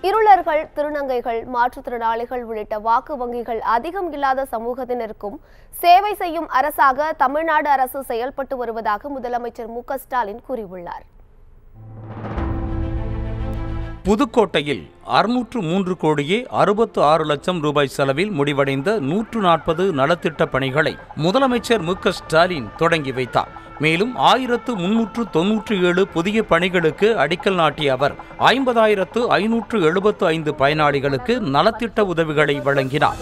இருளர்கள் திருநங்கைகள் மாற்றுத்திறனாளிகள் உள்ளிட்ட வாக்கு வங்கிகள் அதிகம் இல்லாத சமூகத்தினருக்கும் சேவை செய்யும் அரசாக தமிழ்நாடு அரசு செயல்பட்டு வருவதாக முதலமைச்சர் மு க ஸ்டாலின் கூறியுள்ளார் புதுக்கோட்டையில் அறுநூற்று மூன்று கோடியே அறுபத்து ஆறு லட்சம் ரூபாய் செலவில் முடிவடைந்த நூற்று நாற்பது நலத்திட்ட பணிகளை முதலமைச்சர் மு க ஸ்டாலின் தொடங்கி வைத்தார் மேலும் ஆயிரத்து முன்னூற்று தொன்னூற்று ஏழு புதிய பணிகளுக்கு அடிக்கல் நாட்டிய அவர் ஐம்பதாயிரத்து ஐநூற்று எழுபத்து ஐந்து பயனாளிகளுக்கு நலத்திட்ட உதவிகளை வழங்கினார்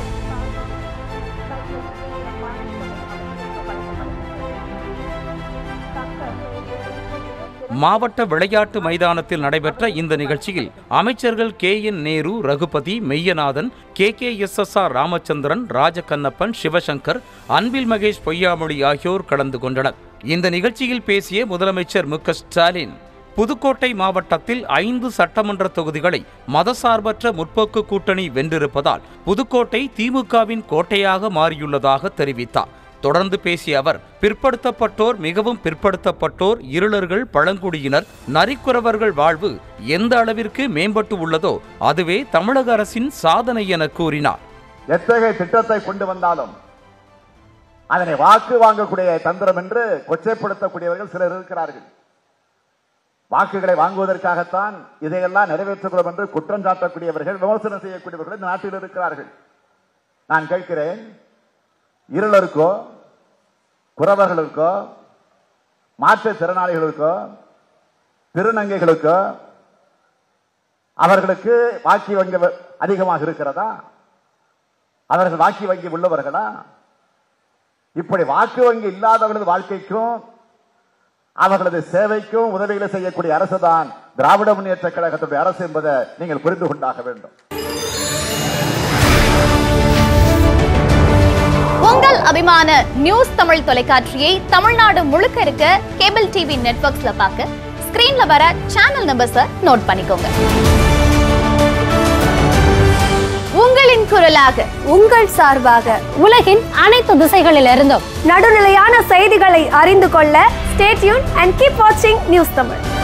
மாவட்ட விளையாட்டு மைதானத்தில் நடைபெற்ற இந்த நிகழ்ச்சியில் அமைச்சர்கள் K N Nehru Raghupathi Meyyanathan K K S S R Ramachandran Rajakannappan Sivasankar Anbil Mahesh Poyyamozhi ஆகியோர் கலந்து கொண்டனர் இந்த நிகழ்ச்சியில் பேசிய முதலமைச்சர் மு க ஸ்டாலின் புதுக்கோட்டை மாவட்டத்தில் ஐந்து சட்டமன்ற தொகுதிகளை மதசார்பற்ற முற்போக்கு கூட்டணி வென்றிருப்பதால் புதுக்கோட்டை திமுகவின் கோட்டையாக மாறியுள்ளதாக தெரிவித்தார் தொடர்ந்து பேசிய அவர் பிற்படுத்தப்பட்டோர் மிகவும் பிற்படுத்தப்பட்டோர் இருளர்கள் பழங்குடியினர் நரிக்குறவர்கள் வாழ்வு எந்த அளவிற்கு மேம்பட்டு உள்ளதோ அதுவே தமிழக அரசின் சாதனை என கூறினார் எத்தகைய திட்டத்தை கொண்டு வந்தாலும் அதனை வாக்கு வாங்கக்கூடிய தந்திரம் என்று கொச்சைப்படுத்தக்கூடியவர்கள் சிலர் இருக்கிறார்கள் வாக்குகளை வாங்குவதற்காகத்தான் இதையெல்லாம் நிறைவேற்றுகிறோம் என்று குற்றம் சாட்டக்கூடியவர்கள் விமர்சனம் செய்யக்கூடியவர்கள் இந்த நாட்டில் இருக்கிறார்கள் நான் கேட்கிறேன் இருளருக்கோ குறவர்களுக்கோ மாற்றுத்திறனாளிகளுக்கோ திருநங்கைகளுக்கோ அவர்களுக்கு வாக்கி வங்கி வ- அதிகமாக இருக்கிறதா அவர்கள் வாக்கி வங்கி உள்ளவர்களா இப்படி வாக்கு வங்கி இல்லாதவர்களது வாழ்க்கைக்கும் அவர்களது சேவைக்கும் உதவிகளை செய்யக்கூடிய அரசுதான் திராவிட முன்னேற்ற கழகத்துடைய அரசு என்பதை நீங்கள் புரிந்து கொண்டாக வேண்டும் உங்கள் அபிமான நியூஸ் தமிழ் தொலைக்காட்சியை தமிழ்நாடு முழுக்க இருக்க கேபிள் டிவி நெட்வொர்க்ஸ்ல பார்க்க ஸ்கிரீன்ல வர சேனல் நம்பர்ஸை நோட் பண்ணிக்கோங்க உங்களின் குரலாக உங்கள் சார்பாக உலகின் அனைத்து திசைகளிலிருந்தும் நடுநிலையான செய்திகளை அறிந்து கொள்ள ஸ்டேட்யூன் அண்ட் கீப் வாட்சிங் நியூஸ் தமிழ்